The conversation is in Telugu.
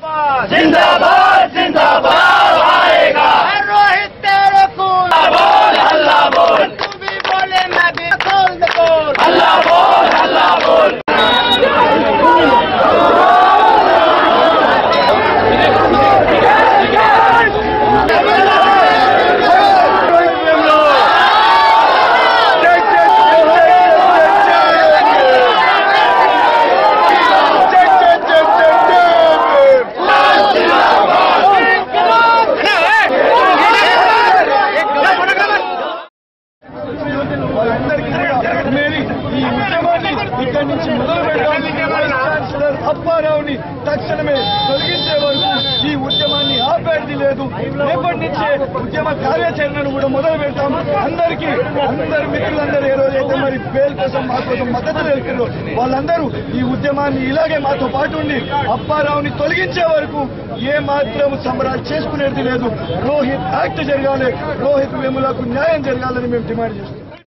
जिंदाबाद जिंदाबाद आएगा रोहित तेरे को बोल हल्ला बोल तू भी बोले मैं भी बोल बोल हल्ला बोल हल्ला बोल వాళ్ళందరికీ కూడా మేరీ ఈ ఉద్యమాన్ని ఇక్కడి నుంచి మొదలు పెడతాం వైస్ ఛాన్సలర్ అప్పారావుని తక్షణమే తొలగించే వరకు ఈ ఉద్యమాన్ని ఆపేది లేదు రేపటి నుంచే ఉద్యమ కార్యాచరణను కూడా మొదలు పెడతాం అందరికీ అందరు మిత్రులందరూ ఏ రోజైతే మరి బెయిల్ కోసం మా కోసం మద్దతు తెలిపారో వాళ్ళందరూ ఈ ఉద్యమాన్ని ఇలాగే మాతో పాటు ఉండి అప్పారావుని తొలగించే వరకు ఏ మాత్రం సంబరాలు చేసుకునేది లేదు రోహిత్ యాక్ట్ జరగాలి రోహిత్ వేములకు న్యాయం జరగాలని మేము డిమాండ్ చేస్తున్నాం